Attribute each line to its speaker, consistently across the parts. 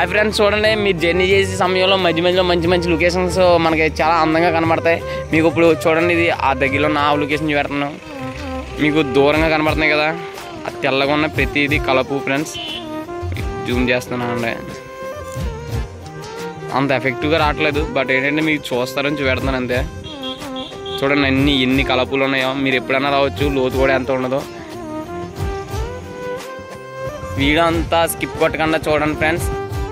Speaker 1: Hi friends చూడండి మీరు journey చేసే సమయంలో మధ్య మధ్యలో మంచి మంచి లొకేషన్స్ మనకి చాలా అందంగా కనబడతాయి మీకు ఇప్పుడు చూడండి ఇది ఆ దగ్గరలో నా లొకేషన్ చూపెడుతున్నాను మీకు దూరంగా కనబడుతున్నాయి కదా ఆ తెల్లగా ఉన్న ప్రతిదీ కలపు ఫ్రెండ్స్ జూమ్ చేస్తున్నానండి అంత ఎఫెక్టివ్గా రావట్లేదు బట్ ఏంటంటే మీకు చూస్తారని చూపెడుతున్నాను అంతే చూడండి అన్ని ఎన్ని కలపులు ఉన్నాయో మీరు ఎప్పుడైనా రావచ్చు లోతు కూడా ఎంత ఉండదో వీడియో అంతా స్కిప్ కొట్టకుండా చూడండి friends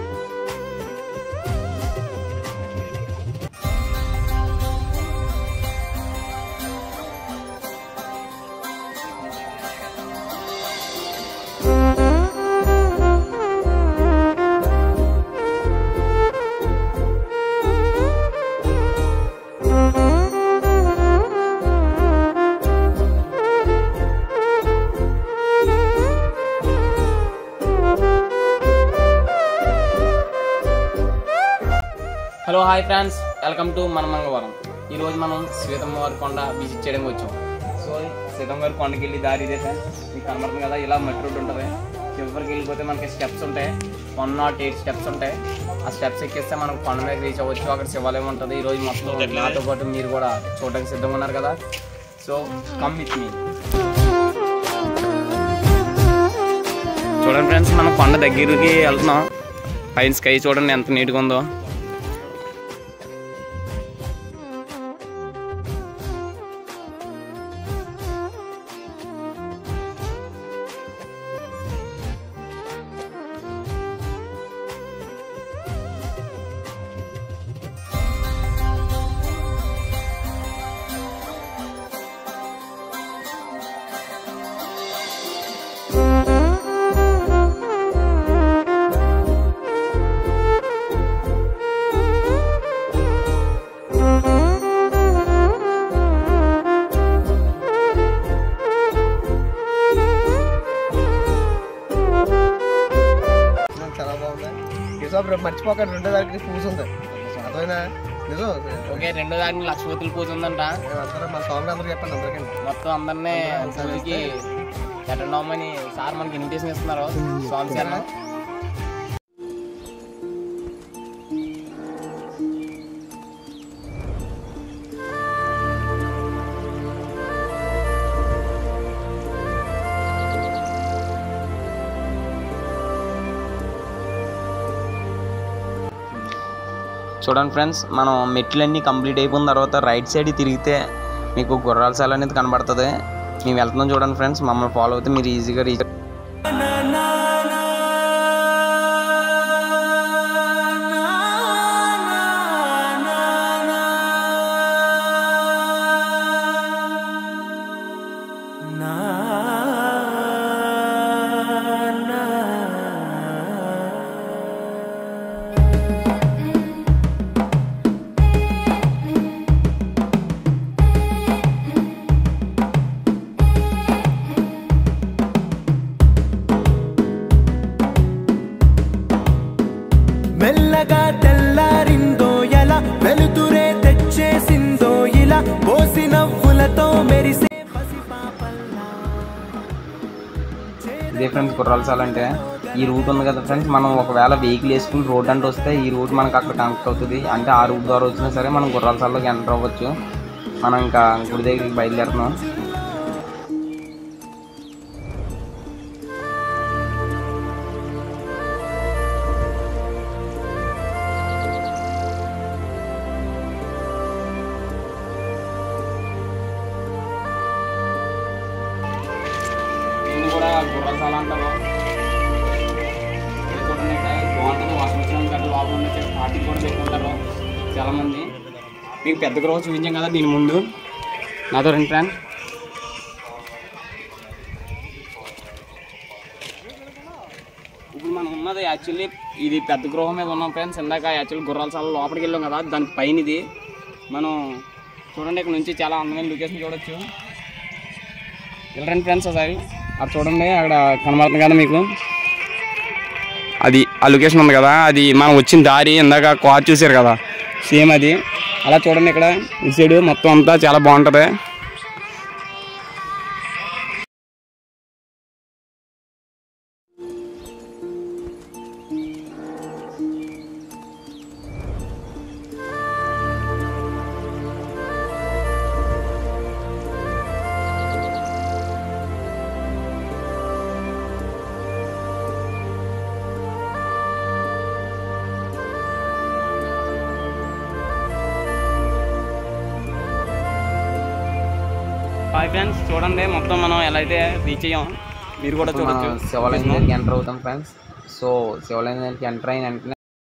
Speaker 1: hello hi friends welcome to మన మంగళవారం ఈరోజు మనం సీతమ్మవారి కొండ విజిట్ చేయడానికి వచ్చాం సో సీతమ్మవారి కొండకి వెళ్ళి దారి ఇదే ఫ్రెండ్స్ మీకు కనబడుతుంది కదా ఇలా మట్టి రోడ్డు ఉంటుంది చివరికి వెళ్ళిపోతే మనకి స్టెప్స్ ఉంటాయి వన్ నాట్ ఎయిట్ స్టెప్స్ ఉంటాయి ఆ స్టెప్స్ ఎక్కిస్తే మనం కొండ మీద రీచ్ అవ్వచ్చు అక్కడ శివాలయం ఉంటుంది ఈ రోజు మొత్తం నాతో పాటు మీరు కూడా చూడడానికి సిద్ధంగా ఉన్నారు కదా సో కమ్ విత్ మీ చూడండి ఫ్రెండ్స్ మనం కొండ దగ్గరికి వెళ్తున్నాం పైన స్కై చూడండి ఎంత నీట్గా ఉందో
Speaker 2: చాలా బాగుంది నిజం రేపు మర్చిపోకండి రెండో దానికి పూజ ఉంది అర్థమైనా నిజం
Speaker 1: ఓకే రెండో దానికి లక్షపతుల పూజ ఉందంట
Speaker 2: అందరూ మన స్వామి అందరూ చెప్పండి అందరికీ
Speaker 1: మొత్తం అందరినీ పూజకి అటెండ్ అవ్వమని సార్ మనకి ఇన్విటేషన్ ఇస్తున్నారు స్వామి సార్ చూడండి ఫ్రెండ్స్ మనం మెట్లన్నీ కంప్లీట్ అయిపోయిన తర్వాత రైట్ సైడ్ తిరిగితే మీకు గుర్రాల సాల అనేది కనబడుతుంది మేము వెళ్తున్నాం చూడండి ఫ్రెండ్స్ మమ్మల్ని ఫాలో అవుతే మీరు ఈజీగా రీచ్
Speaker 3: మెల్లగా తెల్లారిందో ఎలా వెలుతురే తెచ్చేసిందో ఇలా పోసి నవ్వులతో మెరిసే పసిపాపల్లా
Speaker 1: ఇదే ఫ్రెండ్స్ గుర్రాల సాల అంటే ఈ రూట్ ఉంది కదా ఫ్రెండ్స్ మనం ఒకవేళ వెహికల్ వేసుకుని రోడ్ అంటే వస్తే ఈ రూట్ మనకు అక్కడ కనెక్ట్ అవుతుంది అంటే ఆ రూట్ ద్వారా వచ్చినా సరే మనం గుర్రాల సాలలోకి ఎంటర్ అవ్వచ్చు మనం ఇంకా గుడి దగ్గరికి బయలుదేరుతున్నాం దీన్ని కూడా గుర్రసాల అంటారు ఇది చూడండి ఇక్కడ బాగుంటుంది వర్షం వచ్చిన గట్ల లోపల ఉన్న పార్టీలు కూడా పెట్టుకుంటారు చాలా మంది మీకు పెద్ద గృహ చూపించాం కదా దీని ముందు నాతో రెండు ఫ్రెండ్ ఇప్పుడు మనం ఉన్నది యాక్చువల్లీ ఇది పెద్ద గృహం మీద ఉన్నాం ఫ్రెండ్స్ ఇందాక యాక్చువల్లీ గుర్రాల సాల లోపలికి వెళ్ళాం కదా దాని పైన ఇది మనం చూడండి ఇక్కడ నుంచి చాలా అందమైన లొకేషన్ చూడొచ్చు వెళ్ళండి ఫ్రెండ్స్ ఒకసారి అది చూడండి అక్కడ కనబడుతుంది కదా మీకు అది ఆ లొకేషన్ ఉంది కదా అది మనం వచ్చిన దారి ఇందాక కార్ చూసారు కదా సేమ్ అది అలా చూడండి ఇక్కడ ఈ సైడ్ మొత్తం అంతా చాలా బాగుంటుంది హాయ్ ఫ్రెండ్స్ చూడండి మొత్తం మనం ఎలా అయితే రీచ్ అయ్యాం మీరు కూడా
Speaker 4: మనం
Speaker 1: చూడొచ్చు
Speaker 4: శివాలయం దగ్గరికి ఎంటర్ అవుతాం ఫ్రెండ్స్ సో శివాలయం దగ్గరికి ఎంటర్ అయిన వెంటనే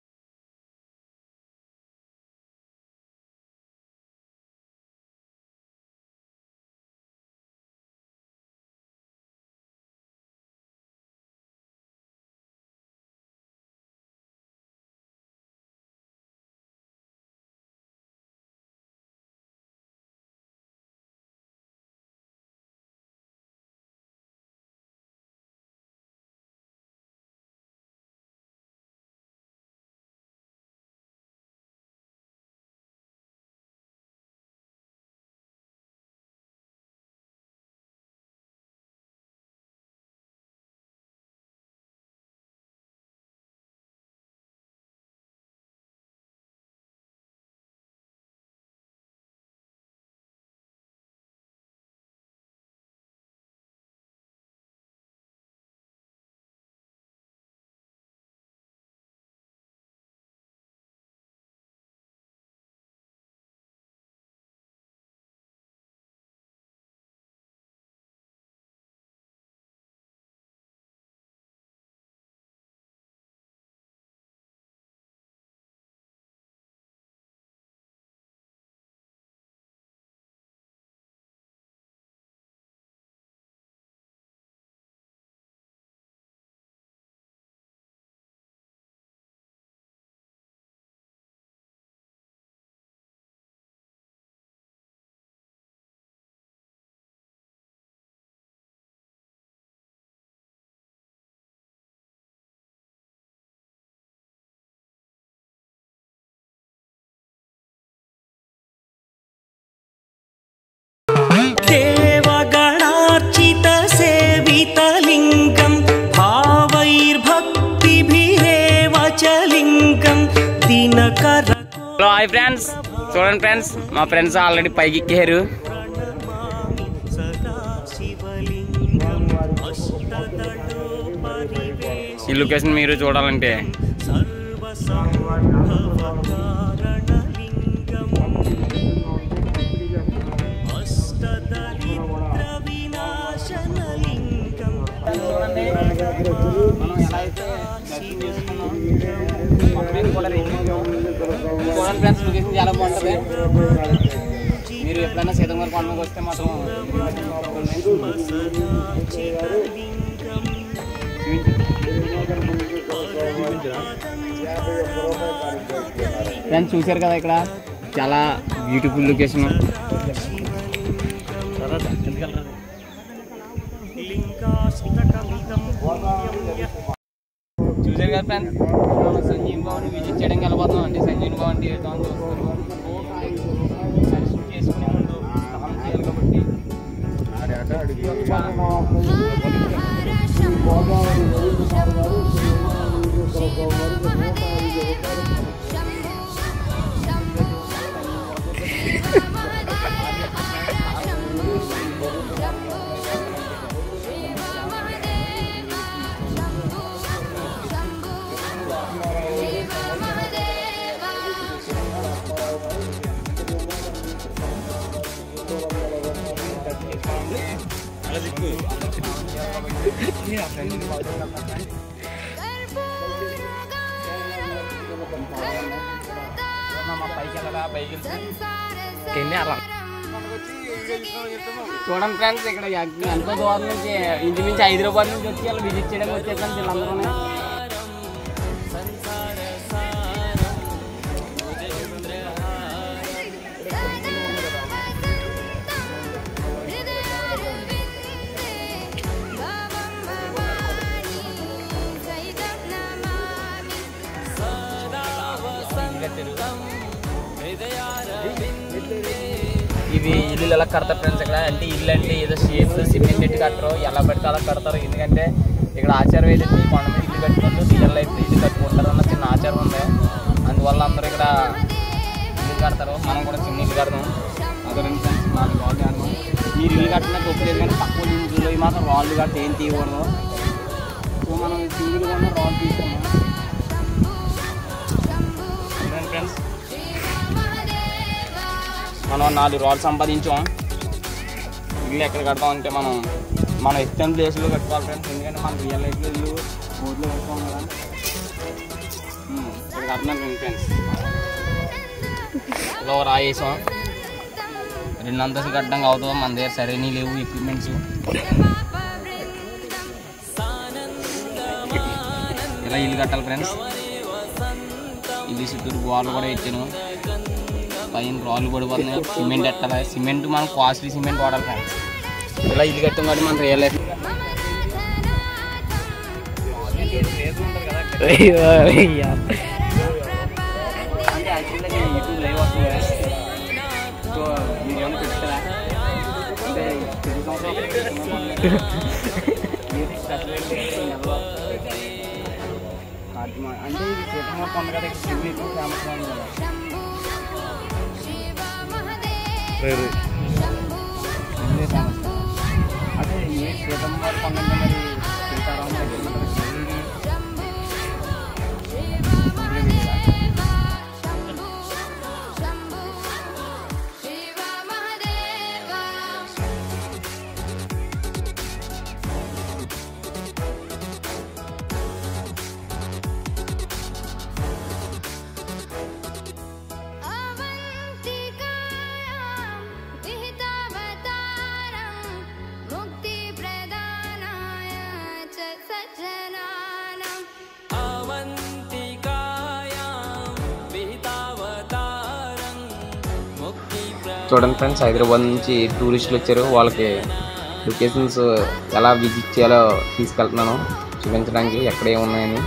Speaker 3: देवगणार्चितसेवितलिङ्गं भावैर्भक्तिभिरेव च लिङ्गं दिनकर
Speaker 1: హలో హాయ్ ఫ్రెండ్స్ చూడండి ఫ్రెండ్స్ మా ఫ్రెండ్స్ ఆల్రెడీ పైకి ఎక్కారు ఈ లొకేషన్ మీరు చూడాలంటే మనం ఎలా అయితే దర్శనం చేసుకున్నాం మొత్తం కూడా reach అయ్యాం. చూడండి ఫ్రెండ్స్ లొకేషన్ చాలా బాగుంటుంది మీరు ఎప్పుడైనా సీతంగారు కొండకు వస్తే మాత్రం ఫ్రెండ్స్ చూశారు కదా ఇక్కడ చాలా బ్యూటిఫుల్ లొకేషన్ చూసారు కదా ఫ్రెండ్స్ మనం సంజీవ్ భవన్ విజిట్ చేయడానికి వెళ్ళిపోతున్నాం అంటే సంజీవ్ భవన్ తీరుతాం అని చూస్తారు దర్శనం చేసుకునే ముందు స్నానం చేయాలి కాబట్టి మా పైకి వెళ్ళరా పైకి చూడండి ఫ్రెండ్స్ ఇక్కడ ఎక్- ఎంతో దూరం నుంచి ఇంచుమించు హైదరాబాద్ నుంచి వచ్చి వాళ్ళు విజిట్ చేయడానికి వచ్చారు ఫ్రెండ్స్ వీళ్ళందరూ ఇవి ఇల్లు ఎలా కడతారు ఫ్రెండ్స్ ఇక్కడ అంటే ఇల్లు అంటే ఏదో షేప్ సిమెంట్ పెట్టి కట్టరు ఎలా పడితే అలా కడతారు ఎందుకంటే ఇక్కడ ఆచారం ఏదంటే ఈ కొండ మీద ఇల్లు కట్టుకుంటూ సీజన్లో అయితే ఇల్లు కట్టుకుంటారు అన్న చిన్న ఆచారం ఉంది అందువల్ల అందరూ ఇక్కడ ఇల్లు కడతారు మనం కూడా చిన్న ఇల్లు కడతాం అదే రెండు ఫ్రెండ్స్ నాలుగు రాళ్ళు కడతాం మీరు ఇల్లు కట్టినా తప్పలేదు కానీ తక్కువ ఇంట్లో మాత్రం రాళ్ళు కట్టి ఏం తీయకూడదు సో మనం సింగిల్గా ఉన్న రాళ్ళు తీసుకున్నాం చూడండి ఫ్రెండ్స్ మనం నాలుగు రాళ్ళు సంపాదించాం ఇల్లు ఎక్కడ కడతాం అంటే మనం మనం ఇష్టం ప్లేస్లో కట్టుకోవాలి ఫ్రెండ్స్ ఎందుకంటే మనం రియల్ లైఫ్లో ఇల్లు బోర్డులో కట్టుకోం కదా ఉమ్, ఇక్కడ కడుతున్నాను ఫ్రెండ్స్ ఇలా రాయి వేసాం రెండు అంతస్తులు కట్టడానికి అవుతుందో మన దగ్గర సరైన లేవు ఎక్విప్మెంట్స్ ఇలా ఇల్లు కట్టాలి ఫ్రెండ్స్ ఇల్లు చుట్టూరు గోడలు కూడా ఇచ్చాను పైన రాళ్ళు పడిపోతున్నాయి సిమెంట్ ఎట్టాలి సిమెంట్ మనం కాస్ట్లీ సిమెంట్ వాడాలి ఫ్రెండ్స్ ఇలా ఇల్లు కట్టాం కాబట్టి మన రియల్ లైఫ్ అంటే యాక్చువల్గా యూట్యూబ్ లైవ్ వస్తుంది కదా. సో మీరు ఏమైనా చెప్తారా అంటే ప్రతి సంవత్సరం ఒకటి పెడుతున్నాం. ఏంటి స్పెషల్ ఏంటి నెలలో? కార్తీక మాసం. అంటే ఇది సీతమ్మ పండుగ కదా ఇక్కడ శివుడు ఎక్కువ ఫేమస్ అయింది కదా శివుడే ఫేమస్ అదే ఏ సీతమ్మ వారి పండుగ మరి సీతారామ దగ్గర ఉంటారు. శివుడిని
Speaker 5: सज्जनानाम्
Speaker 4: చూడండి ఫ్రెండ్స్ హైదరాబాద్ నుంచి టూరిస్టులు వచ్చారు వాళ్ళకి లొకేషన్స్ ఎలా విజిట్ చేయాలో తీసుకెళ్తున్నాను చూపించడానికి ఎక్కడ ఏమున్నాయని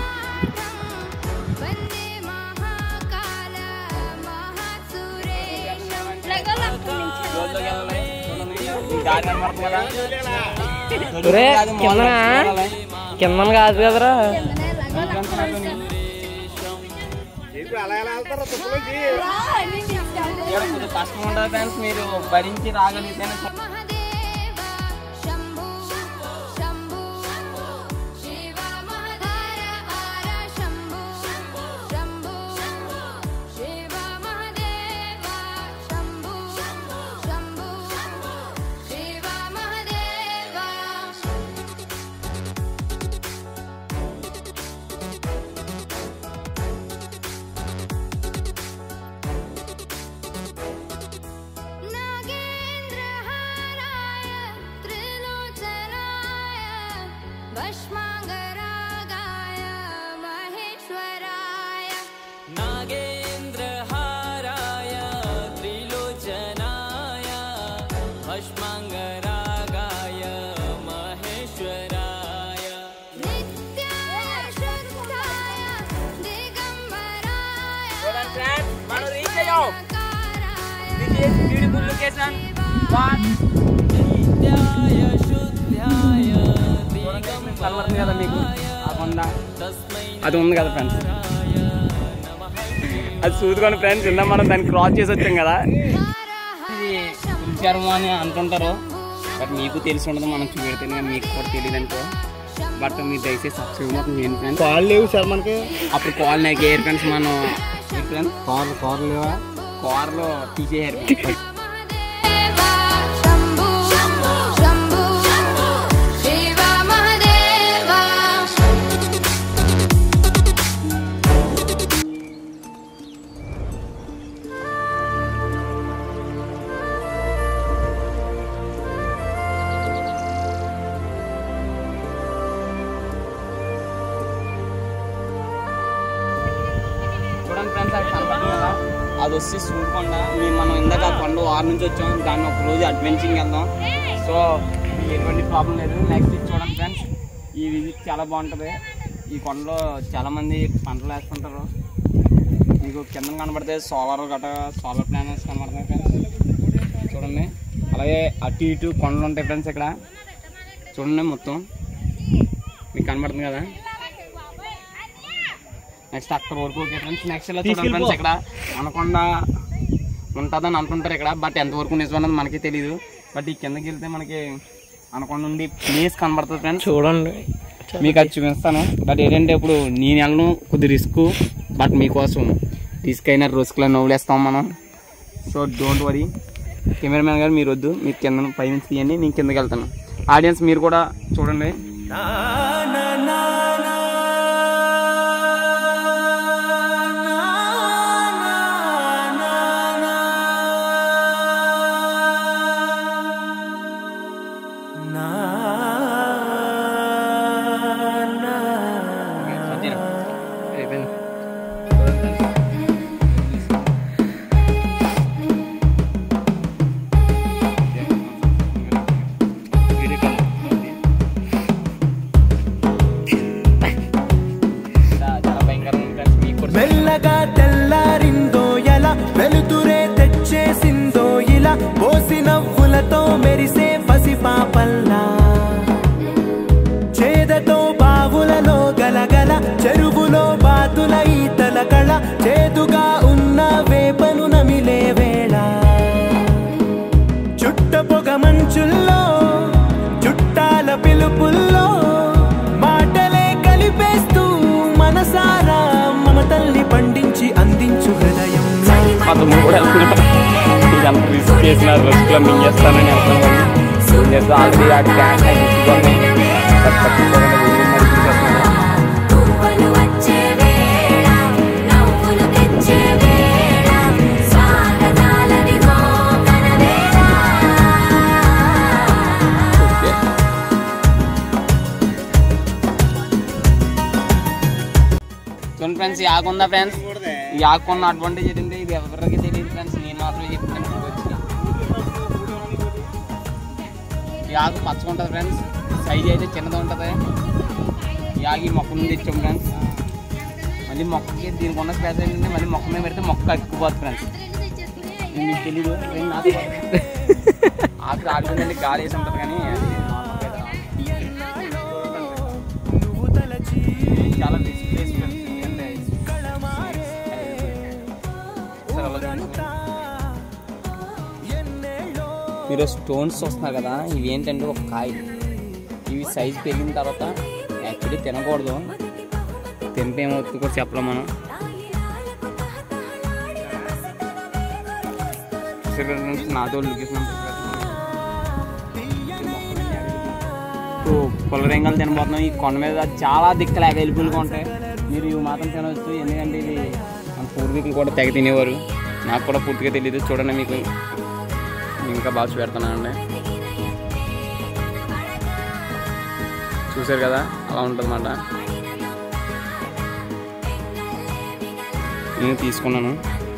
Speaker 5: वन्दे महाकाल महासुरेशम्
Speaker 1: రోడ్లోకి వెళ్ళాలి. చూడండి. ఈ దారి కనబడుతుంది కదా?
Speaker 6: ఒరే,
Speaker 1: అది మూల
Speaker 6: కిందనా?
Speaker 1: చూడాలి.
Speaker 6: కింద కాదు కదరా
Speaker 1: ఎందుకంటే నాతోని
Speaker 2: అలా ఎలా వెళ్తారో తుప్పలోకి
Speaker 1: ఇక్కడ కొంచెం కష్టం ఉంటుంది ఫ్రెండ్స్ మీరు భరించి రాగలిగితేనే
Speaker 5: महादेव शम्भु शम्भु शिव महाधार आर शम्भु शम्भु शिव महादेव शम्भु शम्भु शिव महादेव नागेन्द्रहाराय त्रिलोचनाय भस्माङ्गरागाय महेश्वराय
Speaker 3: नागेन्द्रहाराय त्रिलोचनाय भस्माङ्गरागाय महेश्वराय
Speaker 5: नित्याय शुद्धाय दिगम्बराय
Speaker 1: మనం రీచ్ అయ్యాం
Speaker 5: काराय
Speaker 1: బ్యూటిఫుల్ లొకేషన్
Speaker 3: नित्याय शुद्धाय
Speaker 1: కనబడుతుంది కదా మీకు ఆ కొండ అది ఉంది కదా ఫ్రెండ్స్ అది చూదుకోండి ఫ్రెండ్స్ ఇందా మనం దాన్ని క్రాస్ చేసి వచ్చాం కదా ఇది పిలిచారు అని అంటుంటారు బట్ మీకు తెలిసి ఉండదు మనం చూపెడితేనే కానీ మీకు కూడా తెలియదు అనుకో బట్ మీరు దయచేసి సబ్స్క్రైబ్ మాత్రం చేయండి ఫ్రెండ్స్
Speaker 2: కాళ్ళు లేవు సార్ మనకి
Speaker 1: అప్పుడు కాల్ నాకు ఎయిర్ ఫ్రెండ్స్ మనం ఫ్రెండ్స్
Speaker 2: కార్లు కార్లు లేవా
Speaker 1: కార్లో తీసేయారు
Speaker 5: महादेव शम्भु शम्भु शिव महादेव
Speaker 1: చూడండి ఫ్రెండ్స్ అది కనపడుతుంది కదా అది వచ్చి సూర్యకొండ మేము మనం ఇందాక ఆ కొండ ఆరు నుంచి వచ్చాం దాన్ని ఒక రోజు అడ్వెంచరింగ్ వెళ్దాం సో ఎటువంటి ప్రాబ్లం లేదు నెక్స్ట్ ఇది చూడండి ఫ్రెండ్స్ ఈ విజిట్ చాలా బాగుంటుంది ఈ కొండలో చాలా మంది పంటలు వేస్తుంటారు మీకు కింద కనబడితే సోలార్ గట్ట సోలార్ ప్లానెట్స్ కనబడుతున్నాయి ఫ్రెండ్స్ చూడండి అలాగే అటు ఇటు కొండలు ఉంటాయి ఫ్రెండ్స్ ఇక్కడ చూడండి మొత్తం మీకు కనబడుతుంది కదా నెక్స్ట్ అక్కడ వరకు ఓకే ఫ్రెండ్స్ నెక్స్ట్ ఇలా చూడండి ఫ్రెండ్స్ ఇక్కడ అనకొండ ఉంటుందని అనుకుంటారు ఇక్కడ బట్ ఎంతవరకు నిజం అన్నది మనకి తెలియదు బట్ ఈ కిందకి వెళ్తే మనకి అనకొండ నుండి ప్లేస్ కనబడుతుంది ఫ్రెండ్స్
Speaker 6: చూడండి
Speaker 1: మీకు అది చూపిస్తాను బట్ ఏంటంటే ఇప్పుడు నేను వెళ్ళను కొద్ది రిస్క్ బట్ మీకోసం రిస్క్ అయిన రిస్క్లో నవ్వులేస్తాం మనం సో డోంట్ వరీ కెమెరామెన్ గారు మీరు వద్దు మీరు కింద పైనుంచి తీయండి నేను కిందకి వెళ్తాను ఆడియన్స్ మీరు కూడా చూడండి చాలా భయంకరంగా ఉంది friends. మీకు కూడా
Speaker 7: మెల్లగా తెల్లారిందో ఎలా వెలుతురే తెచ్చేసిందో ఇలా పోసి నవ్వులతో మెరిసే పసిపాపల్లా చేదతో బావులలో గలగల చెరువులో బాతుల ఈతల కళ చేదుగా ఉన్న వేపను నమిలే వేళ చుట్ట పొగ మంచుల్లో చుట్టాల పిలుపుల్లో మాటలే కలిపేస్తూ మనసారా మమతల్ని పండించి అందించు హృదయం
Speaker 1: అతను కూడా ఇది అంత రిస్క్ చేసిన రిస్క్ లో మింగేస్తానని వెళ్తున్నాను ఆల్రెడీ ఆ ట్యాంక్ ఇచ్చుకొని
Speaker 5: పువ్వులు వచ్చే వేళ నవ్వులు తెచ్చే వేళ స్వాగతాలని మోకన వేళ
Speaker 1: చూడండి ఫ్రెండ్స్ ఈ ఆకు ఉందా ఫ్రెండ్స్ ఈ ఆకు ఉన్న అడ్వాంటేజ్ ఏంటంటే ఇది ఎవరికి తెలియదు ఫ్రెండ్స్ నేను మాత్రమే చెప్తాను ఇప్పుడు వచ్చి ఈ ఆకు పచ్చగా ఉంటుంది ఫ్రెండ్స్ సైజ్ అయితే చిన్నది ఉంటుంది ఈ ఆకు ఈ మొక్క నుండి తెచ్చాం ఫ్రెండ్స్ మళ్ళీ మొక్కకి దీనికి ఉన్న స్పేస్ ఏంటంటే మళ్ళీ మొక్క మీద పెడితే మొక్క అక్కుపోతుంది ఫ్రెండ్స్ ఇది మీకు తెలీదు ఇది నాకు ఆకు ఆడుతుందండి గాలి వేసి ఉంటుంది కానీ అది
Speaker 7: నువ్వు తలచి
Speaker 1: చాలా రిస్క్ ప్లేస్ ఫ్రెండ్స్ ఎందుకంటే సరే, అలా చూడండి. మీరు స్టోన్స్ చూస్తున్నారు కదా ఇవి ఏంటంటే ఒక కాయ ఇవి సైజ్ పెరిగిన తర్వాత యాక్చువల్లీ తినకూడదు తింటే ఏమవుతుంది కూడా చెప్పలేం మనం చూసారు కదా friends, నాతో లొకేషన్ పుల్లరింగాలు తినబోతున్నాం ఈ కొండ మీద చాలా దిక్కులు అవైలబుల్గా ఉంటాయి మీరు ఇవి మాత్రం తినవచ్చు ఎందుకంటే ఇది మన పూర్వీకులు కూడా తెగ తినేవారు నాకు కూడా పూర్తిగా తెలియదు చూడండి మీకు ఇంకా బాగా పెడుతున్నానండి చూసారు కదా అలా ఉంటుంది అన్నమాట నేను తీసుకున్నాను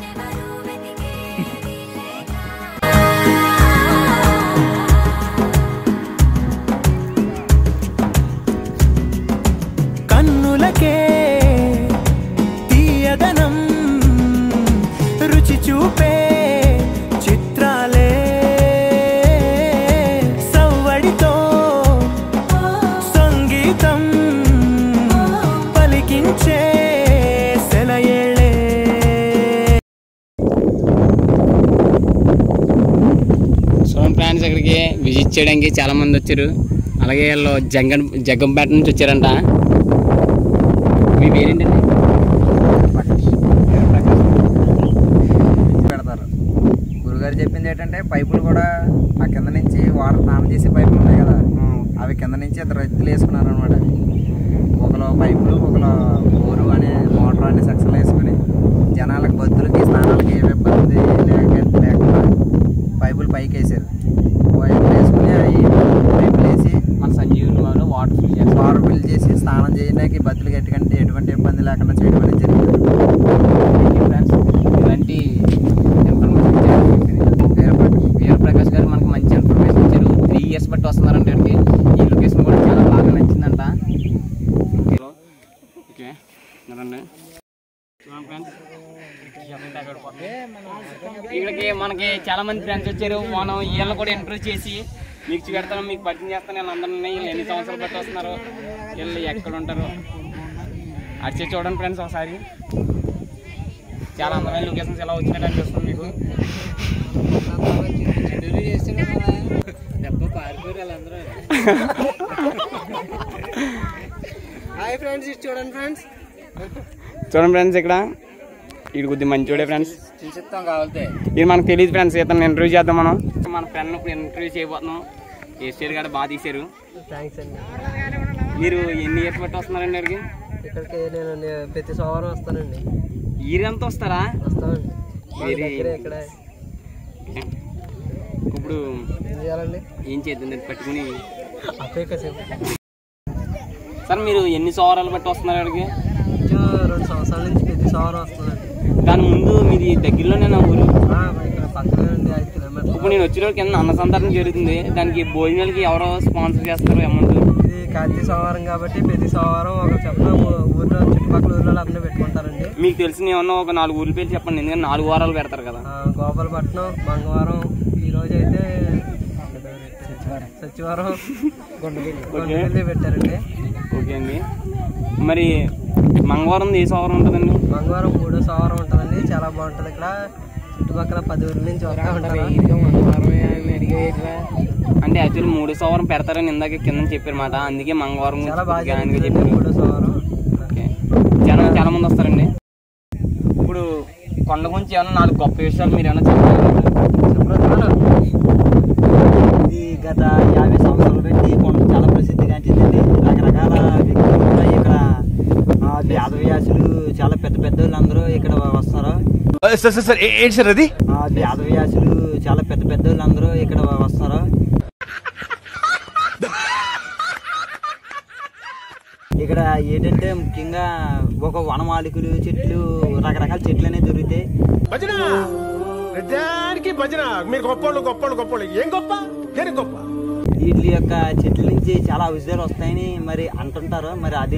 Speaker 7: కన్నులకే తీయదనం రుచి చూపే చిత్రాలే సవ్వడితో సంగీతం పలికించే సెలయేళే
Speaker 1: సో ఫ్రెండ్స్ ఇక్కడికి విజిట్ చేయడానికి చాలా మంది వచ్చారు అలాగే వీళ్ళు జంగన్ జగ్గంపేట నుంచి వచ్చారంట మీ పేరేంటండి
Speaker 8: పెడతారు గురుగారు చెప్పింది ఏంటంటే పైపులు కూడా ఆ కింద నుంచి వాటర్ స్నానం చేసే పైపులు ఉన్నాయి కదా అవి కింద నుంచి ఇద్దరు ఎత్తులు వేసుకున్నారు అనమాట ఒకలో పైపులు ఒకలో బోరు అనే మోటార్ అనే సెక్షన్లు వేసుకుని జనాలకు బతులకి స్నానాలకి ఏ ఇబ్బంది లేక లేకుండా పైపులు పైకి వేసారు పైపులు వేసుకుని అవి పైపులు వేసి
Speaker 1: మన సంజీవుని వాళ్ళు వాటర్ ఫిల్ చేస్తారు
Speaker 8: వాటర్ ఫిల్ చేసి స్నానం చేయడానికి బతులకి ఎటువంటి ఎటువంటి ఇబ్బంది లేకుండా చేయడం అనేది జరిగింది
Speaker 1: ఫ్రెండ్స్ ఇలాంటి ఇన్ఫర్మేషన్ ఇచ్చారు
Speaker 8: వేరే
Speaker 1: వీరప్రకాష్ గారు మనకు మంచి ఇన్ఫర్మేషన్ ఇచ్చారు త్రీ ఇయర్స్ బట్టి వస్తున్నారంట ఇక్కడికి ఈ లొకేషన్ కూడా చాలా బాగా నచ్చిందంట ఓకే చూడండి చూడండి ఫ్రెండ్స్ ఇక్కడికి మనకి చాలా మంది ఫ్రెండ్స్ వచ్చారు మనం వీళ్ళని కూడా ఇంటర్వ్యూ చేసి మీకు చూపెడతాను మీకు పరిచయం చేస్తాను నేను అందరినీ వీళ్ళు ఎన్ని సంవత్సరాలు బట్టి వస్తున్నారు వీళ్ళు ఎక్కడ ఉంటారు అడిచి చూడండి ఫ్రెండ్స్ ఒకసారి చాలా అందమైన లొకేషన్స్ ఎలా వచ్చినట్టు అనిపిస్తుంది మీకు
Speaker 2: హాయ్ ఫ్రెండ్స్ ఇది చూడండి ఫ్రెండ్స్
Speaker 1: చూడండి ఫ్రెండ్స్ ఇక్కడ ఇది కొద్దిగా మంచోడే ఫ్రెండ్స్
Speaker 8: చూసిస్తాం కావాలంటే
Speaker 1: ఇది మనకు తెలియదు ఫ్రెండ్స్ ఇతను ఇంటర్వ్యూ చేద్దాం మనం మన ఫ్రెండ్ ఇప్పుడు ఇంటర్వ్యూ చేయబోతున్నాం ఏ స్టేట్ కూడా బాగా తీశారు
Speaker 2: థ్యాంక్స్ అండి
Speaker 1: మీరు ఎన్ని ఇయర్స్ బట్టి వస్తున్నారండి అడిగి
Speaker 2: ఇక్కడికి నేను నే- ప్రతి సోమవారం వస్తానండి
Speaker 1: ఇయర్ ఎంత వస్తారా
Speaker 2: వస్తామండి మా
Speaker 1: వేరే-
Speaker 2: దగ్గరే ఇక్కడ
Speaker 1: ఇప్పుడు
Speaker 2: ఏం చేయాలండి
Speaker 1: ఏం చేద్దాం దాన్ని పట్టుకుని
Speaker 2: అప్పే కాసేపు
Speaker 1: సార్ మీరు ఎన్ని సోవరాలు బట్టి వస్తున్నారు అడిగి
Speaker 2: కొంచెం రెండు సంవత్సరాల నుంచి ప్రతి సోమవారం వస్తానండి
Speaker 1: దాని ముందు మీది దగ్గరలోనే నా ఊరు
Speaker 2: ఆ, ఇక్కడ పక్కనే అండి ఐదు కిలోమీటర్లు
Speaker 1: ఇప్పుడు నేను వచ్చిన కింద అన్న సందర్భం జరుగుతుంది దానికి భోజనాలకి ఎవరో స్పాన్సర్ చేస్తారు అమౌంట్
Speaker 2: ఇది కార్తీక సోమవారం కాబట్టి ప్రతి సోమవారం ఒక చెప్పిన ఊర్లో చుట్టుపక్కల ఊర్లో అందరూ పెట్టుకుంటారండి
Speaker 1: మీకు తెలిసిన ఏమన్నా ఒక నాలుగు ఊర్లు పేరు చెప్పండి ఎందుకంటే నాలుగు వారాలు పెడతారు కదా
Speaker 2: ఆ, గోపాలపట్నం మంగళవారం ఈ రోజు అయితే సచివారం గుండెపల్లి పెట్టారండి
Speaker 1: ఓకే అండి మరి మంగళవారం ఏ సోమవారం ఉంటుందండి
Speaker 2: మంగళవారం మూడో సోమవారం ఉంటుందండి చాలా బాగుంటుంది ఇక్కడ చుట్టుపక్కల పది ఊర్ల నుంచి వస్తూ ఉంటారు
Speaker 1: అంటే యాక్చువల్లీ మూడు సోమవారం పెడతారని ఇందాక కింద చెప్పారు మాట అందుకే మంగళవారం గురించి
Speaker 2: చాలా బాగా
Speaker 1: కొద్దిగా ఆయనగా
Speaker 2: జరుగుతుందండి
Speaker 1: చెప్పారు
Speaker 2: మూడో సోమవారం
Speaker 1: ఓకే జనం చాలా మంది వస్తారండి ఇప్పుడు కొండ గురించి ఏమన్నా నాలుగు గొప్ప విషయాలు మీరు ఏమైనా చెప్పాలి
Speaker 8: ఇది గత యాభై సంవత్సరాలు పెట్టి కొండ చాలా ప్రసిద్ధిగాంచిందండి రకరకాల వ్యక్తులు కూడా ఇక్కడ ఆ, వేదవ్యాసులు చాలా పెద్ద పెద్ద అందరూ ఇక్కడ వస్తారు
Speaker 7: సార్ సార్ సార్ ఏంటి సార్ అది
Speaker 8: ఆ, వేదవ్యాసులు చాలా పెద్ద పెద్ద అందరూ ఇక్కడ వస్తారు ఇక్కడ ఏంటంటే ముఖ్యంగా ఒక వనమాలికలు చెట్లు రకరకాల చెట్లు అనేవి దొరుకుతాయి
Speaker 7: భజన ప్రతిదానికి భజన మీరు గొప్పోళ్ళు గొప్పోళ్ళు గొప్పోళ్ళు ఏం గొప్ప దేనికి గొప్ప
Speaker 8: వీటి యొక్క చెట్ల నుంచి చాలా ఔషధాలు వస్తాయని మరి అంటుంటారు మరి అది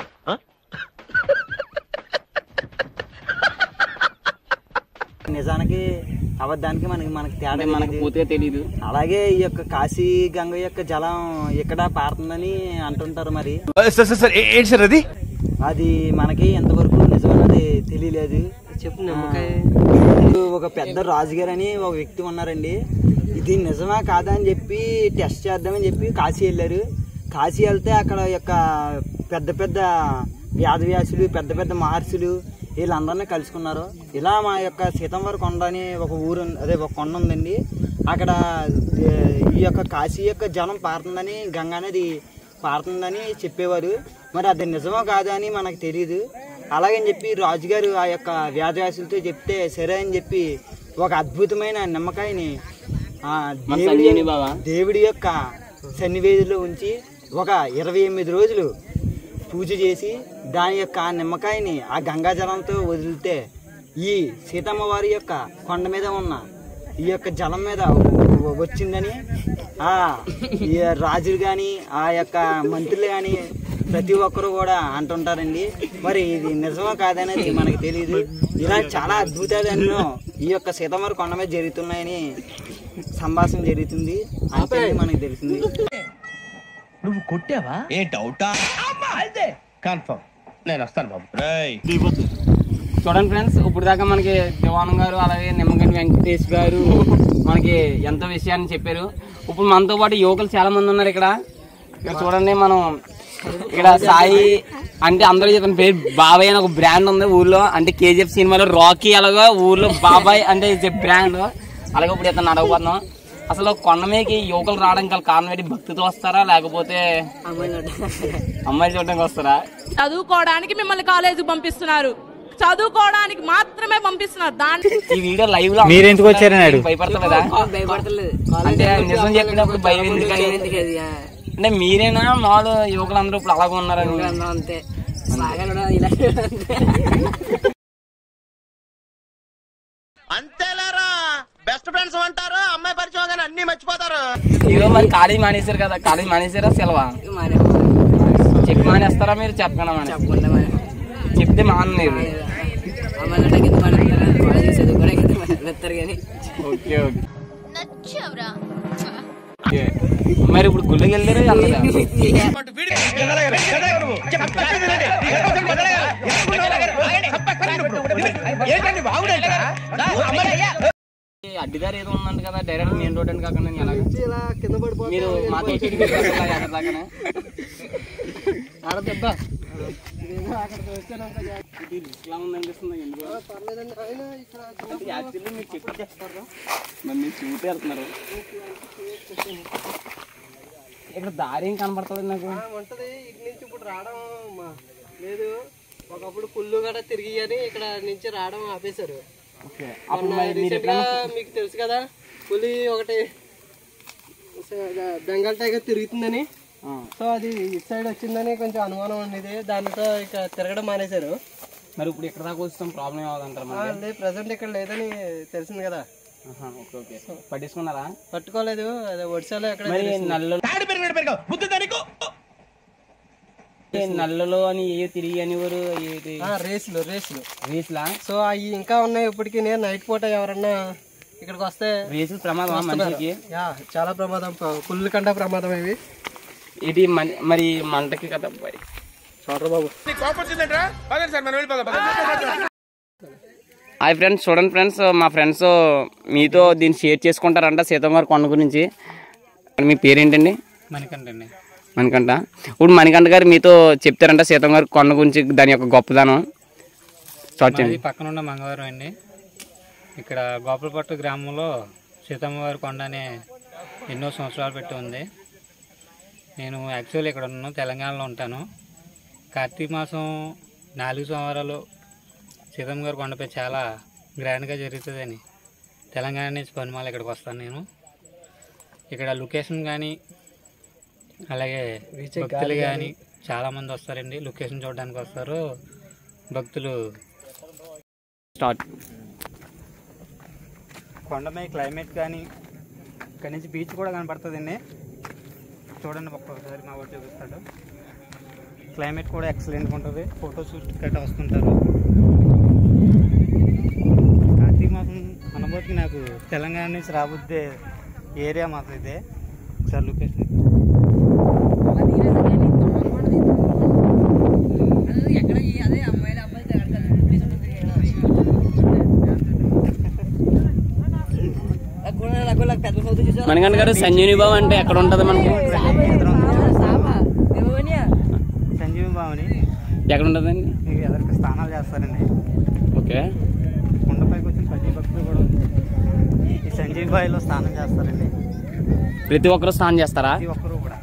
Speaker 8: నిజానికి అబద్ధానికి మనకి మనకి తేడా
Speaker 1: అంటే మనకు
Speaker 8: తెలియదు.
Speaker 1: పూర్తిగా తెలియదు
Speaker 8: అలాగే ఈ యొక్క కాశీ గంగ యొక్క జలం ఇక్కడ పారుతుందని అంటుంటారు మరి
Speaker 7: సార్ సార్ సార్ ఏంటి సార్ అది
Speaker 8: అది మనకి ఎంతవరకు నిజమన్నది తెలియలేదు
Speaker 2: చెప్పు నిమ్మకాయ
Speaker 8: ఇప్పుడు ఒక పెద్ద రాజుగారు అని ఒక వ్యక్తి ఉన్నారండి ఇది నిజమా కాదా అని చెప్పి టెస్ట్ చేద్దామని చెప్పి కాశీ వెళ్ళారు కాశీ వెళ్తే అక్కడ యొక్క పెద్ద పెద్ద వ్యాధవ్యాసులు పెద్ద పెద్ద మహర్షులు వీళ్ళందరినీ కలుసుకున్నారు ఇలా మా యొక్క సీతంవర కొండ అని ఒక ఊరు ఉంది- అదే ఒక కొండ ఉందండి అక్కడ ఏ, ఈ యొక్క కాశీ యొక్క జలం పారుతుందని గంగా నది పారుతుందని చెప్పేవారు మరి అది నిజమో కాదా అని మనకు తెలియదు అలాగని చెప్పి రాజుగారు ఆ యొక్క వ్యాధవ్యాసులతో చెప్తే సరే అని చెప్పి ఒక అద్భుతమైన నిమ్మకాయని ఆ
Speaker 1: మన
Speaker 8: దేవుడి
Speaker 1: సంజీవని బావా?
Speaker 8: దేవుడి యొక్క సన్నివేదిలో ఉంచి ఒక ఇరవై ఎనిమిది రోజులు పూజ చేసి దాని యొక్క ఆ నిమ్మకాయని ఆ గంగా జలంతో వదిలితే ఈ సీతమ్మ వారి యొక్క కొండ మీద ఉన్న ఈ యొక్క జలం మీద వ- వచ్చిందని ఆ ఈ రాజులు కానీ ఆ యొక్క మంత్రులు కానీ ప్రతి ఒక్కరు కూడా అంటుంటారండి మరి ఇది నిజమో కాదనేది మనకి తెలియదు ఇలా చాలా అద్భుతాలు ఎన్నో ఈ యొక్క సీతమ్మవారి కొండ మీద జరుగుతున్నాయని సంభాషణ జరుగుతుంది అంతే మనకి తెలిసింది
Speaker 7: నువ్వు కొట్టావా ఏ డౌటా కన్ఫర్మ్ నేను వస్తాను బాబు
Speaker 1: చూడండి ఫ్రెండ్స్ ఇప్పుడు దాకా మనకి దివానం గారు అలాగే నిమ్మగంటి వెంకటేష్ గారు మనకి ఎంతో విషయాన్ని చెప్పారు ఇప్పుడు మనతో పాటు యువకులు చాలా మంది ఉన్నారు ఇక్కడ ఇక్కడ చూడండి మనం ఇక్కడ సాయి అంటే అందరూ చెప్పిన పేరు బాబాయ్ అని ఒక బ్రాండ్ ఉంది ఊర్లో అంటే కేజీఎఫ్ సినిమాలో రాకీ అలాగా ఊర్లో బాబాయ్ అంటే బ్రాండ్ అలాగే ఇప్పుడు ఇతను అడగబోతున్నాం అసలు కొండ మీదకి యువకులు రావడానికి గల కారణం ఏంటి భక్తితో వస్తారా లేకపోతే అమ్మాయి చూడడానికి వస్తారా
Speaker 9: చదువుకోవడానికి మిమ్మల్ని కాలేజీకి పంపిస్తున్నారు చదువుకోవడానికి మాత్రమే పంపిస్తున్నారు దాని
Speaker 1: ఈ వీడియో లైవ్ లో
Speaker 6: మీరు ఎందుకు వచ్చారని అడుగు.
Speaker 1: భయపడతలేదా
Speaker 6: భయపడతలేదు
Speaker 1: అంటే నిజం చెప్పినప్పుడు భయం ఎందుకని అంటే మీరేనా మామూలు యువకులందరూ ఇప్పుడు అలాగే ఉన్నారని
Speaker 6: అంతే ఇలా
Speaker 7: అంతేలేరా బెస్ట్ ఫ్రెండ్స్ అంటారు అమ్మాయి పరిచయం కానీ అన్ని మర్చిపోతారు
Speaker 1: ఈరోజు మరి కాలేజ్ మానేశారు కదా కాలేజ్ మానేశారా సెలవా చెప్పి మానేస్తారా మీరు చెప్పకుండా మానేస్తారా? చెప్తే మానేరు ఓకే ఓకే ఓకే. మరి ఇప్పుడు గుళ్ళకి వెళ్ళారు వెళ్ళలేదా? ఈ అడ్డిదారి ఏదో ఉందంట కదా డైరెక్ట్ మెయిన్ రోడ్ అని కాకుండా ఎలాగ
Speaker 2: ఇలా కింద పడిపో
Speaker 1: మీరు మాతో ఎక్కడికి వెళ్ళారు ఎక్కడ దాకానే?
Speaker 2: ఆడ దెబ్బ అక్కడికి వచ్చాను
Speaker 1: ఇది రిస్క్లా ఉందనిపిస్తుంది ఎందుకు
Speaker 2: పర్లేదండి ఆయన ఇక్కడ
Speaker 1: అంటే యాక్చువల్లీ మీరు చెప్పి చేస్తారు మరి మీరు చూపి వెళ్తున్నారు ఇక్కడ దారి ఏం కనబడుతుంది నాకు
Speaker 2: ఆ, ఉంటది ఇటు నుంచి ఇప్పుడు రావడం మా- లేదు ఒకప్పుడు పుల్లు కూడా తిరిగి అని ఇక్కడ నుంచి రావడం ఆపేశారు
Speaker 1: ఓకే అప్పుడు
Speaker 2: మొన్న
Speaker 1: మరి మీరు
Speaker 2: recent గా
Speaker 1: ఎప్పుడైనా
Speaker 2: మీకు తెలుసు కదా పులి ఒకటి స- బెంగాల్ టైగర్ తిరుగుతుందని
Speaker 1: ఆ,
Speaker 2: సో అది ఇటు సైడ్ వచ్చిందని కొంచెం అనుమానం ఉండేది దానితో ఇక తిరగడం మానేశారు
Speaker 1: మరి ఇప్పుడు ఇక్కడ దాకా వస్తాం ప్రాబ్లం ఏమవుతుంటారు మరి
Speaker 2: అదే ప్రజెంట్ ఇక్కడ లేదని తెలిసింది కదా
Speaker 1: ఆహా, ఓకే ఓకే పట్టించుకున్నారా
Speaker 2: పట్టుకోలేదు అదే ఒడిశాలో ఎక్కడ
Speaker 1: మరి నల్లలో ఏ నల్లలో అని ఏ తిరిగి అనేవారు ఏది
Speaker 2: ఆ, రేసులు రేసులు
Speaker 1: రేసులా
Speaker 2: సో అవి ఇంకా ఉన్నాయి ఇప్పటికీ నేను నైట్ పూట ఎవరన్నా ఇక్కడికి వస్తే
Speaker 1: రేసులు ప్రమాదం మనిషికి
Speaker 2: యా చాలా ప్రమాదం పుల్లు కంటే ప్రమాదం ఇవి
Speaker 1: ఇది మన- మరి మంటకి కదా అబ్బాయి
Speaker 2: చూడరు బాబు
Speaker 1: హాయ్ ఫ్రెండ్స్ చూడండి ఫ్రెండ్స్ మా ఫ్రెండ్స్ మీతో దీన్ని షేర్ చేసుకుంటారంట సీతమ్మ గారి కొండ గురించి మీ పేరేంటండి
Speaker 6: మనకంటే అండి
Speaker 1: మణికంఠ ఇప్పుడు మణికంఠ గారు మీతో చెప్తారంట సీతమ్మ గారి కొండ గురించి దాని యొక్క గొప్పదనం స్టార్ట్ చేయండి
Speaker 6: పక్కన ఉన్న మంగళవారం అండి ఇక్కడ గోపాలపట్టు గ్రామంలో సీతమ్మవారి కొండ అనే ఎన్నో సంవత్సరాలు పెట్టి ఉంది నేను యాక్చువల్లీ ఇక్కడ ఉన్నాను తెలంగాణలో ఉంటాను కార్తీక మాసం నాలుగు సోమవారాలు సీతమ్మ గారి కొండపై చాలా గ్రాండ్గా జరుగుతుందని తెలంగాణ నుంచి పనిమాల ఇక్కడికి వస్తాను నేను ఇక్కడ లొకేషన్ కానీ అలాగే భక్తులు కానీ చాలామంది వస్తారండి లొకేషన్ చూడడానికి వస్తారు భక్తులు
Speaker 1: స్టార్ట్
Speaker 6: కొండపై క్లైమేట్ కానీ ఇక్కడ నుంచి బీచ్ కూడా కనపడుతుందండి చూడండి ఒక్కొక్కసారి మా వాడు చూపిస్తాడు క్లైమేట్ కూడా ఎక్సలెంట్గా ఉంటుంది ఫోటో షూట్ గట్రా వస్తుంటారు కార్తీక మాసం అనుభూతికి నాకు తెలంగాణ నుంచి రాబుద్దే ఏరియా మాత్రం ఇదే ఒకసారి లొకేషన్
Speaker 1: మణికంఠ గారు సంజీని బాబు అంటే ఎక్కడ ఉంటుంది మనకి
Speaker 6: సంజీవ బావని
Speaker 1: ఎక్కడ ఉంటుందండి
Speaker 6: మీకు ఎదరికి స్నానాలు చేస్తారండి
Speaker 1: ఓకే
Speaker 6: కొండపైకి వచ్చిన ప్రతి భక్తులు కూడా ఈ సంజీవ్ బాయిలో స్నానం చేస్తారండి
Speaker 1: ప్రతి ఒక్కరు స్నానం చేస్తారా
Speaker 6: ప్రతి ఒక్కరూ కూడా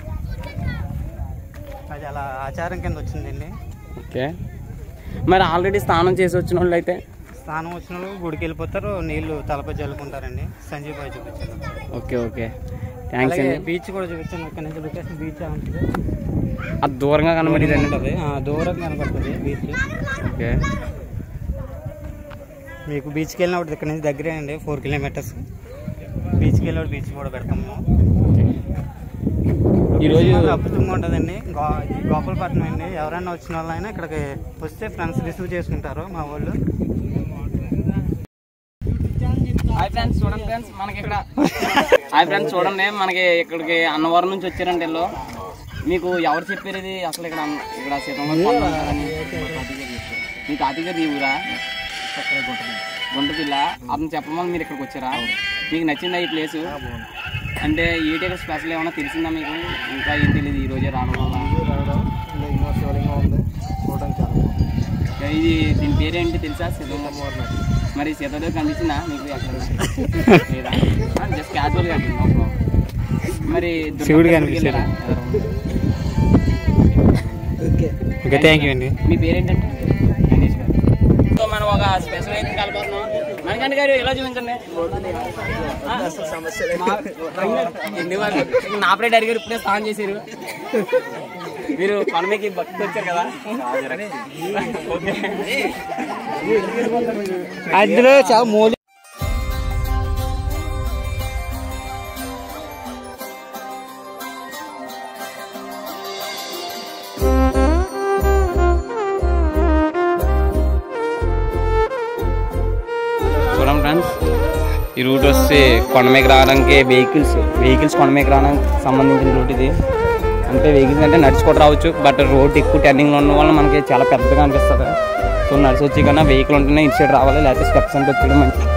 Speaker 6: అది అలా ఆచారం కింద వచ్చిందండి
Speaker 1: ఓకే మరి ఆల్రెడీ స్నానం చేసి వచ్చిన వాళ్ళు అయితే
Speaker 6: స్నానం వచ్చిన వాళ్ళు గుడికి వెళ్ళిపోతారు నీళ్లు తలపై చల్లుకుంటారండి సంజీవ్ బాయ్ చూపించాను
Speaker 1: ఓకే ఓకే థ్యాంక్స్
Speaker 6: అలాగే
Speaker 1: అండి
Speaker 6: బీచ్ కూడా చూపించాను ఇక్కడ నుంచి లొకేషన్ బీచ్ ఉంటుంది
Speaker 1: అది దూరంగా కనబడింది
Speaker 6: ఉంటుంది ఆ, దూరం కనపడుతుంది బీచ్
Speaker 1: ఓకే
Speaker 6: మీకు బీచ్కి వెళ్ళినప్పుడు ఇక్కడ నుంచి దగ్గరే అండి ఫోర్ కిలోమీటర్స్ బీచ్కి వెళ్ళినప్పుడు బీచ్ కూడా పెడతాము
Speaker 1: ఈరోజు
Speaker 6: మాత్రం అద్భుతంగా ఉంటుందండి గో ఈ గోపాలపట్నం అండి ఎవరైనా వచ్చిన వాళ్ళైనా ఇక్కడికి వస్తే ఫ్రెండ్స్ రిసీవ్ చేసుకుంటారు మా వాళ్ళు
Speaker 1: హాయ్ ఫ్రెండ్స్ చూడండి ఫ్రెండ్స్ మనకి ఇక్కడ హాయ్ ఫ్రెండ్స్ చూడండి మనకి ఇక్కడికి అన్నవరం నుంచి వచ్చారండి వీళ్ళు మీకు ఎవరు చెప్పారు ఇది అసలు ఇక్కడ అన్న- ఇక్కడ సీతమ్మ కొండ ఉంటుందని? మీ తాతయ్య గారు ఈ ఊరా గుంటపిల్ల అతను చెప్పమని మీరు ఇక్కడికి వచ్చారా మీకు నచ్చిందా ఈ ప్లేస్ అంటే ఏంటి ఇక్కడ స్పెషల్ ఏమైనా తెలిసిందా మీకు ఇంకా ఏం తెలియదు ఈ రోజే రావడం వల్ల
Speaker 2: శివలింగం ఉంది చూడడానికి చాలా
Speaker 1: ఇంకా ఇది దీని పేరేంటి తెలుసా సీతమ్మ మరి సీతాదేవి కనిపించిందా మీకు ఎక్కడ లేదా జస్ట్ క్యాజువల్ గా అడిగింది, no problem. మరి దుర్గమ్మ
Speaker 6: శివుడు
Speaker 1: టెంపుల్కి
Speaker 6: కనిపించాడు.
Speaker 1: వెళ్ళారా?
Speaker 6: ఓకే థ్యాంక్ యూ అండి
Speaker 1: మీ పేరేంటంటే గణేష్ గారు సో మనం ఒక స్పెషల్ అయితే కలపతున్నాం మణికంఠ గారు ఇలా చూపించండి ఆ? మా- ఎన్ని వాళ్ళు? నాపరేట్ అడిగారు ఇప్పుడే స్నానం చేశారు మీరు పనమకి భక్తి వచ్చారు కదా ఓకే
Speaker 6: అందులో చాలా మూలి
Speaker 1: చూడండి ఫ్రెండ్స్ ఈ రూట్ వస్తే కొండ మీద రావడానికి వెహికల్స్ వెహికల్స్ కొండ మీద రావడానికి సంబంధించిన రూట్ ఇది అంటే వెహికల్స్ అంటే నడుచుకుంటూ రావచ్చు బట్ రోడ్ ఎక్కువ టర్నింగ్లో ఉన్న వల్ల మనకి చాలా పెద్దగా అనిపిస్తుంది సో నడిచి వచ్చి కన్నా వెహికల్ ఉంటేనే ఇటు సైడ్ రావాలి లేకపోతే స్టెప్స్ అంటే వచ్చేయడం మంచిది